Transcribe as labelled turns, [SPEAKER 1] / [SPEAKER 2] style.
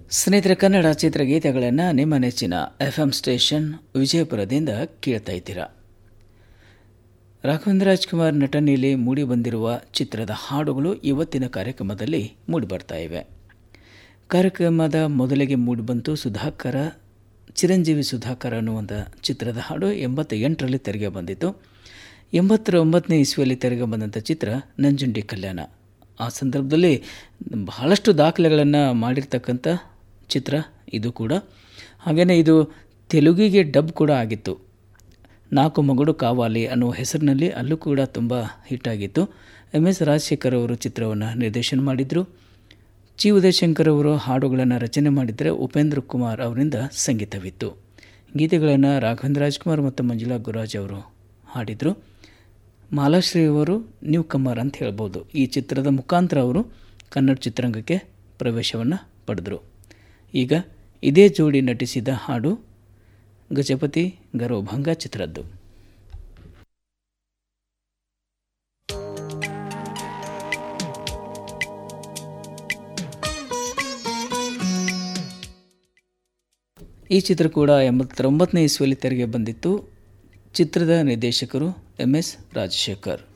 [SPEAKER 1] ಸ್ನೇಹಿತರೆ ಕನ್ನಡ ಚಿತ್ರಗೀತೆಗಳನ್ನು ನಿಮ್ಮ ನೆಚ್ಚಿನ ಎಫ್ ಎಂ ಸ್ಟೇಷನ್ ವಿಜಯಪುರದಿಂದ ಕೇಳ್ತಾ ಇದ್ದೀರಾ ರಾಘವೇಂದ್ರ ರಾಜ್ಕುಮಾರ್ ನಟನೆಯಲ್ಲಿ ಮೂಡಿಬಂದಿರುವ ಚಿತ್ರದ ಹಾಡುಗಳು ಇವತ್ತಿನ ಕಾರ್ಯಕ್ರಮದಲ್ಲಿ ಮೂಡಿಬರ್ತಾ ಇವೆ ಕಾರ್ಯಕ್ರಮದ ಮೊದಲಿಗೆ ಮೂಡಿಬಂತು ಸುಧಾಕರ ಚಿರಂಜೀವಿ ಸುಧಾಕರ್ ಅನ್ನುವಂಥ ಚಿತ್ರದ ಹಾಡು ಎಂಬತ್ತ ಎಂಟರಲ್ಲಿ ತೆರೆಗೆ ಬಂದಿತ್ತು ಎಂಬತ್ತರ ಒಂಬತ್ತನೇ ಇಸ್ವಿಯಲ್ಲಿ ತೆರೆಗೆ ಬಂದಂಥ ಚಿತ್ರ ನಂಜುಂಡಿ ಕಲ್ಯಾಣ ಆ ಸಂದರ್ಭದಲ್ಲಿ ಬಹಳಷ್ಟು ದಾಖಲೆಗಳನ್ನು ಮಾಡಿರ್ತಕ್ಕಂಥ ಚಿತ್ರ ಇದು ಕೂಡ ಹಾಗೆಯೇ ಇದು ತೆಲುಗಿಗೆ ಡಬ್ ಕೂಡ ಆಗಿತ್ತು ನಾಲ್ಕು ಮಗುಡು ಕಾವಾಲಿ ಅನ್ನುವ ಹೆಸರಿನಲ್ಲಿ ಅಲ್ಲೂ ಕೂಡ ತುಂಬ ಹಿಟ್ಟಾಗಿತ್ತು ಎಮ್ ಎಸ್ ರಾಜಶೇಖರ್ ಅವರು ಚಿತ್ರವನ್ನು ನಿರ್ದೇಶನ ಮಾಡಿದರು ಚಿ ಉದಯಶಂಕರ್ ಅವರು ಹಾಡುಗಳನ್ನು ರಚನೆ ಮಾಡಿದರೆ ಉಪೇಂದ್ರ ಕುಮಾರ್ ಅವರಿಂದ ಸಂಗೀತವಿತ್ತು ಗೀತೆಗಳನ್ನು ರಾಘವೇಂದ್ರ ರಾಜ್ಕುಮಾರ್ ಮತ್ತು ಮಂಜುಳಾ ಗುರಾಜ್ ಅವರು ಹಾಡಿದರು ಮಾಲಾಶ್ರೀ ಅವರು ನ್ಯೂ ಕಮ್ಮರ್ ಅಂತ ಹೇಳ್ಬೋದು ಈ ಚಿತ್ರದ ಮುಖಾಂತರ ಅವರು ಕನ್ನಡ ಚಿತ್ರರಂಗಕ್ಕೆ ಪ್ರವೇಶವನ್ನು ಪಡೆದರು ಈಗ ಇದೇ ಜೋಡಿ ನಟಿಸಿದ ಹಾಡು ಗಜಪತಿ ಗರ್ವಭಂಗ ಚಿತ್ರದ್ದು ಈ ಚಿತ್ರ ಕೂಡ ಎಂಬತ್ತೊಂಬತ್ತನೇ ಇಸ್ವಿಯಲ್ಲಿ ತೆರೆಗೆ ಬಂದಿತ್ತು ಚಿತ್ರದ ನಿರ್ದೇಶಕರು ಎಂ ಎಸ್ ರಾಜಶೇಖರ್